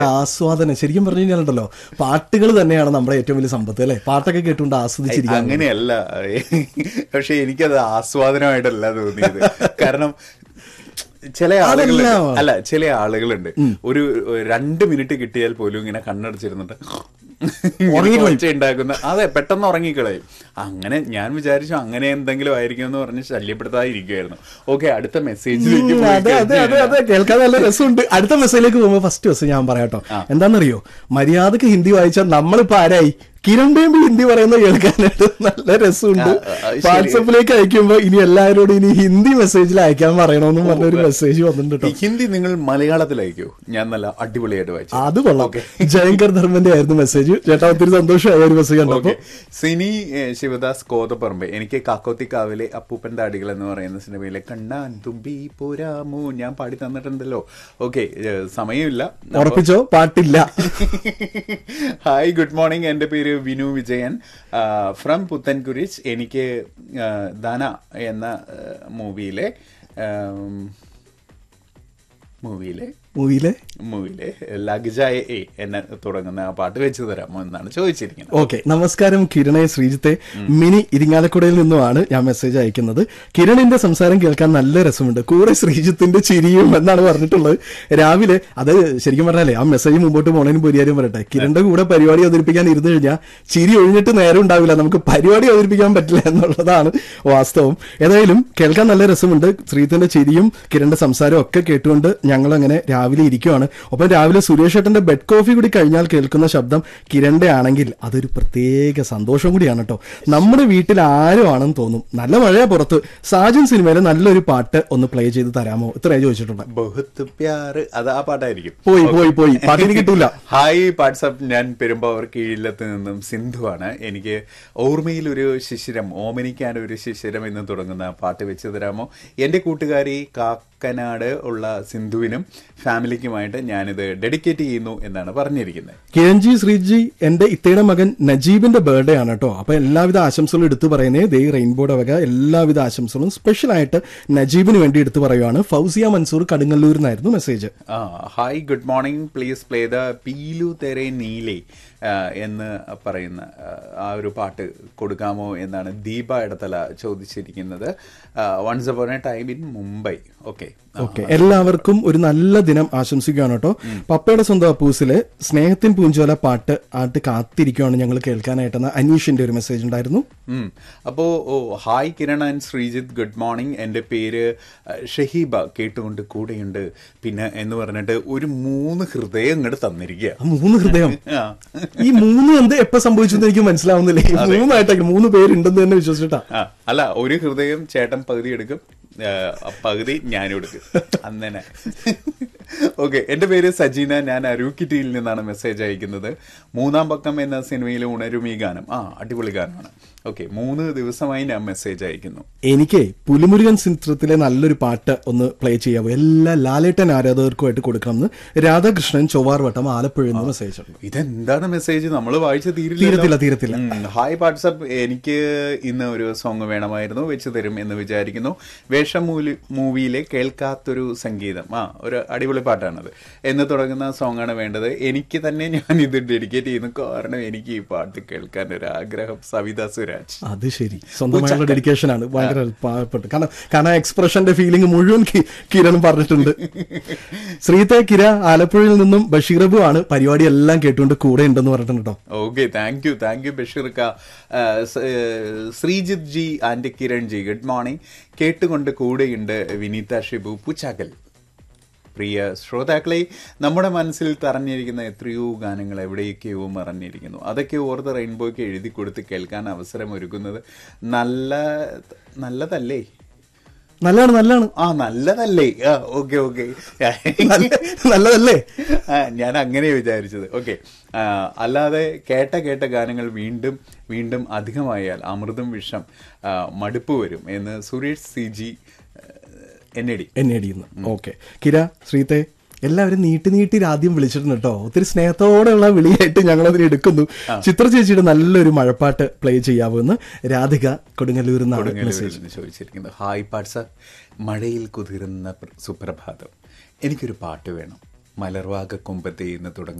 ആസ്വാദനം ശരിക്കും പറഞ്ഞു കഴിഞ്ഞാലുണ്ടല്ലോ പാട്ടുകൾ തന്നെയാണ് നമ്മുടെ ഏറ്റവും വലിയ സമ്പത്ത് അല്ലെ പാട്ടൊക്കെ കേട്ടുകൊണ്ട് ആസ്വദിച്ചിരിക്കാൻ അങ്ങനെയല്ല പക്ഷെ എനിക്കത് ആസ്വാദനമായിട്ടല്ല തോന്നിയത് കാരണം ചില ആളുകൾ അതെല്ലാം. അല്ല ചില ആളുകളുണ്ട് ഒരു രണ്ട് മിനിറ്റ് കിട്ടിയാൽ പോലും ഇങ്ങനെ കണ്ണടച്ചിരുന്നിട്ട് ഉറങ്ങിക്കളയും. ഒച്ച ഉണ്ടാക്കുന്ന അതെ പെട്ടെന്ന് ഉറങ്ങിക്കളയും അങ്ങനെ ഞാൻ വിചാരിച്ചു അങ്ങനെ എന്തെങ്കിലും ആയിരിക്കും എന്ന് പറഞ്ഞ് ശല്യപ്പെടുത്താതിരിക്കുമായിരുന്നു ഓക്കെ അടുത്ത മെസ്സേജിലേക്ക് ഉം, അതെ അതെ അതെ അതെ കേൾക്കാൻ നല്ല രസമുണ്ട് അടുത്ത മെസ്സേജിലേക്ക് പോകുമ്പോൾ ഫസ്റ്റ് മെസ്സേജ് ഞാൻ പറയാട്ടോ എന്താണെന്നറിയോ മര്യാദക്ക് ഹിന്ദി വായിച്ചാൽ നമ്മളിപ്പോ ആരായി കിരൺ ബേബി ഹിന്ദി പറയുന്നത് കേൾക്കാനായിട്ട് നല്ല രസമുണ്ട് ആ, ആ, ശരി. വാട്സപ്പിലേക്ക് അയക്കുമ്പോ ഇനി എല്ലാവരോടും ഇനി ഹിന്ദി മെസ്സേജിൽ അയക്കാൻ പറയണമെന്നും പറഞ്ഞൊരു മെസ്സേജ് വന്നിട്ടുണ്ട് കേട്ടോ ഹിന്ദി നിങ്ങൾ മലയാളത്തിലയക്കോ ഞാൻ നല്ല അടിപൊളിയായിട്ട് വായിച്ചു അത് കൊള്ളാം ജയങ്കർ ധർമ്മന്റെ ആയിരുന്നു മെസ്സേജ് ചേട്ടാ ഒത്തിരി സന്തോഷമായ ഒരു മെസ്സേജ് കണ്ടപ്പോ ഓക്കെ സിനി ഏഹ്, ശിവദാസ് കോതപ്പറമ്പ് എനിക്ക് കാക്കോത്തിക്കാവിലെ അപ്പൂപ്പൻ താടികൾ എന്ന് പറയുന്ന സിനിമയിലെ കണ്ണാൻ തുമ്പി പോരാമോ ഞാൻ പാടി തന്നിട്ടുണ്ടല്ലോ ഓക്കെ സമയമില്ല ഉറപ്പിച്ചോ പാട്ടില്ല ഹായ് ഗുഡ് മോർണിംഗ് എൻ്റെ പേര് വിനു വിജയൻ ഫ്രം പുത്തൻകുരിച്ച് എനിക്ക് ആ, ധന എന്ന മൂവിയിലെ മൂവിയിലെ മൂവിയിലെ മൂവിയിലെ ലഗ്ജായ എ എന്നെ തുടങ്ങുന്ന ആ പാട്ട് വെച്ച് തരാമോ എന്നാണ് ചോദിച്ചിരിക്കുന്നത് ഓക്കെ നമസ്കാരം കിരണെ ശ്രീജിത്തെ മിനി ഇരിങ്ങാലക്കുടയിൽ നിന്നുമാണ് ഞാൻ മെസ്സേജ് അയക്കുന്നത് കിരണിന്റെ സംസാരം കേൾക്കാൻ നല്ല രസമുണ്ട് കൂടെ ശ്രീജിത്തിന്റെ ചിരിയും എന്നാണ് പറഞ്ഞിട്ടുള്ളത് രാവിലെ അത് ശരിക്കും പറഞ്ഞാലേ ആ മെസ്സേജ് മുമ്പോട്ട് പോണതിന് പരിഹാരം പറയട്ടെ കിരണിന്റെ കൂടെ പരിപാടി അവതരിപ്പിക്കാൻ ഇരുന്ന് കഴിഞ്ഞാൽ ചിരി ഒഴിഞ്ഞിട്ട് നേരം ഉണ്ടാവില്ല നമുക്ക് പരിപാടി അവതരിപ്പിക്കാൻ പറ്റില്ല എന്നുള്ളതാണ് വാസ്തവം ഏതായാലും കേൾക്കാൻ നല്ല രസമുണ്ട് ശ്രീജിത്തിന്റെ ചിരിയും കിരണിന്റെ സംസാരവും ഒക്കെ കേട്ടുകൊണ്ട് ഞങ്ങൾ അങ്ങനെ രാവിലെ ഇരിക്കുവാണ് ഒപ്പം രാവിലെ സുരേഷ് ഏട്ടന്റെ ബെഡ് കോഫി കൂടി കഴിഞ്ഞാൽ കേൾക്കുന്ന ശബ്ദം കിരണിന്റെ ആണെങ്കിൽ അതൊരു പ്രത്യേക സന്തോഷം കൂടിയാണ് കേട്ടോ നമ്മുടെ വീട്ടിൽ ആരും ആണെന്ന് തോന്നും നല്ല മഴയാ പുറത്ത് സാജൻ സിനിമയിലെ നല്ലൊരു പാട്ട് ഒന്ന് പ്ലേ ചെയ്ത് തരാമോ ഇത്രേ ചോദിച്ചിട്ടുണ്ട് ബഹുത്ത് പ്യാറ് അത് ആ പാട്ടായിരിക്കും പോയി പോയി പോയി പാട്ടിന് കിട്ടൂല ഹായ് വാട്സപ്പ് ഞാൻ പെരുമ്പാവൂർ കീഴിലത്ത് നിന്നും സിന്ധുവാണ് എനിക്ക് ഓർമ്മയിൽ ഒരു ശിശിരം ഓമനിക്കാൻ ഒരു ശിശിരം എന്ന് തുടങ്ങുന്ന പാട്ട് വെച്ച് തരാമോ എൻ്റെ കൂട്ടുകാരി കാക്കനാട് ഉള്ള സിന്ധുവിനും ഫാമിലിക്കുമായിട്ട് ഞാനിത് ഡെഡിക്കേറ്റ് ചെയ്യുന്നു എന്നാണ് പറഞ്ഞിരിക്കുന്നത് കിരൺജി ശ്രീജി എന്റെ ഇത്തയുടെ മകൻ നജീബിന്റെ ബർത്ത്ഡേ ആണ് കേട്ടോ അപ്പൊ എല്ലാവിധ ആശംസകളും എടുത്തു പറയുന്നേ ദേ റെയിൻബോയുടെ വക എല്ലാവിധ ആശംസകളും സ്പെഷ്യൽ ആയിട്ട് നജീബിന് വേണ്ടി എടുത്തു പറയുവാണ് ഫൗസിയ മൻസൂർ കടുങ്ങല്ലൂരിൽ നിന്നായിരുന്നു മെസ്സേജ് ആ hi good morning please play the പീലു തെരെ നീലെ ആ, എന്ന് പറയുന്ന ആ, ആ ഒരു പാട്ട് കൊടുക്കാമോ എന്നാണ് ദീപ ഇടത്തല ചോദിച്ചിരിക്കുന്നത് once upon a time in Mumbai okay okay എല്ലാവർക്കും ഒരു നല്ല ദിനം ആശംസിക്കുകയാണ് കേട്ടോ പപ്പയുടെ സ്വന്തം അപ്പൂസിലെ സ്നേഹത്തിൻ പൂഞ്ചോല പാട്ട് ആട്ട് കാത്തിരിക്കുകയാണ് ഞങ്ങൾ കേൾക്കാനായിട്ടെന്ന അനീഷിന്റെ ഒരു മെസ്സേജ് ഉണ്ടായിരുന്നു ഉം. അപ്പോ ഓ hi Kiran and Sreejith good morning എൻ്റെ പേര് അഹ്, ഷഹീബ കേട്ടുകൊണ്ട് കൂടെയുണ്ട് പിന്നെ എന്ന് പറഞ്ഞിട്ട് ഒരു മൂന്ന് ഹൃദയം ഇങ്ങോട്ട് തന്നിരിക്കുക ആ മൂന്ന് ഹൃദയം ആ. ഈ മൂന്ന് എന്ത് എപ്പോ സംഭവിച്ചെന്ന് എനിക്ക് മനസ്സിലാവുന്നില്ല ഈ മൂന്നായിട്ടൊക്കെ മൂന്ന് പേരുണ്ടെന്ന് തന്നെ വിശ്വസിച്ചിട്ടാ ആ, അല്ല ഒരു ഹൃദയം ചേട്ടൻ പകുതി എടുക്കും ആ, പകുതി ഞാനും എടുക്കും അങ്ങനെ ഓക്കെ എൻ്റെ പേര് സജീന ഞാൻ അരൂക്കിറ്റിയിൽ നിന്നാണ് മെസ്സേജ് അയക്കുന്നത് മൂന്നാം പക്കം എന്ന സിനിമയിലെ ഉണരും ഈ ഗാനം ആ അടിപൊളി ഗാനമാണ് ഓക്കെ മൂന്ന് ദിവസമായി ഞാൻ മെസ്സേജ് അയക്കുന്നു എനിക്ക് പുലിമുരുകൻ ചിത്രത്തിലെ നല്ലൊരു പാട്ട് ഒന്ന് പ്ലേ ചെയ്യാവോ എല്ലാ ലാലേട്ടൻ ആരാധകർക്കുമായിട്ട് കൊടുക്കണമെന്ന് രാധാകൃഷ്ണൻ ചൊവ്വാർവട്ടം ആലപ്പുഴയിൽ നിന്ന് മെസ്സേജ് ഉണ്ട് ഇതെന്താണ് മെസ്സേജ് നമ്മൾ വായിച്ച തീരത്തില്ല തീരത്തില്ല ഹായ് വാട്സപ്പ് എനിക്ക് ഇന്ന് ഒരു സോങ് വേണമായിരുന്നു വെച്ച് തരും എന്ന് വിചാരിക്കുന്നു വേഷം മൂലി മൂവിയിലെ കേൾക്കാത്തൊരു സംഗീതം ആ ഒരു അടിപൊളി പാട്ടാണത് എന്ന് തുടങ്ങുന്ന സോങ് ആണ് വേണ്ടത് എനിക്ക് തന്നെ ഞാൻ ഇത് ഡെഡിക്കേറ്റ് ചെയ്യുന്നു കാരണം എനിക്ക് ഈ പാട്ട് കേൾക്കാൻ ഒരു ആഗ്രഹം സവിത സുരാജ് അത് ശരി സ്വന്തമായുള്ള ഡെഡിക്കേഷൻ ആണ് ഭയങ്കര പാവപ്പെട്ട് കാരണം കാരണം എക്സ്പ്രഷന്റെ ഫീലിംഗ് മുഴുവൻ കി- കിരൺ പറഞ്ഞിട്ടുണ്ട് ശ്രീത്തെ കിര ആലപ്പുഴയിൽ നിന്നും ബഷീറബു ആണ് പരിപാടി എല്ലാം കേട്ടുകൊണ്ട് കൂടെ ഉണ്ടെന്ന് പറഞ്ഞിട്ടുണ്ട് കേട്ടോ okay thank you thank you ബഷീർക്ക ആ, സ- ഏ, Sreejith ji and Kiran ji good morning കേട്ടുകൊണ്ട് കൂടെയുണ്ട് വിനീത ഷിബു പുച്ചാക്കൽ പ്രിയ ശ്രോതാക്കളെ നമ്മുടെ മനസ്സിൽ തറഞ്ഞിരിക്കുന്ന എത്രയോ ഗാനങ്ങൾ എവിടെയൊക്കെയോ മറഞ്ഞിരിക്കുന്നു അതൊക്കെ ഓർത്ത് റെയിൻബോയ്ക്ക് എഴുതി കൊടുത്ത് കേൾക്കാൻ അവസരം ഒരുക്കുന്നത് നല്ല നല്ലതല്ലേ നല്ലതാണ് നല്ലതാണ് ആ നല്ലതല്ലേ ആ ഓക്കെ ഓക്കെ നല്ല- നല്ലതല്ലേ ആ, ഞാൻ അങ്ങനെ വിചാരിച്ചത് ഓക്കെ അല്ലാതെ കേട്ട കേട്ട ഗാനങ്ങൾ വീണ്ടും വീണ്ടും അധികമായാൽ അമൃതം വിഷം ആ, മടുപ്പ് വരും എന്ന് Suresh C G N A D എന്നെ അടിയുന്നു ഓക്കെ കിര ശ്രീത്തെ എല്ലാവരും നീട്ടി നീട്ടി ആദ്യം വിളിച്ചിട്ടുണ്ട് കേട്ടോ ഒത്തിരി സ്നേഹത്തോടെയുള്ള വിളിയായിട്ട് ഞങ്ങൾ അതിന് എടുക്കുന്നു ചിത്ര ചേച്ചിയുടെ നല്ലൊരു മഴപ്പാട്ട് പ്ലേ ചെയ്യാവുന്ന രാധിക കൊടുങ്ങല്ലൂർ എന്നാണ് മെസ്സേജ് കൊടുങ്ങല്ലൂരിൽ ചോദിച്ചിരിക്കുന്നത് ഹായ് പാട്സ മഴയിൽ കുതിരുന്ന പ്ര- സുപ്രഭാതം എനിക്കൊരു പാട്ട് വേണം മലർവാക കൊമ്പത്തെ എന്ന് തുടങ്ങും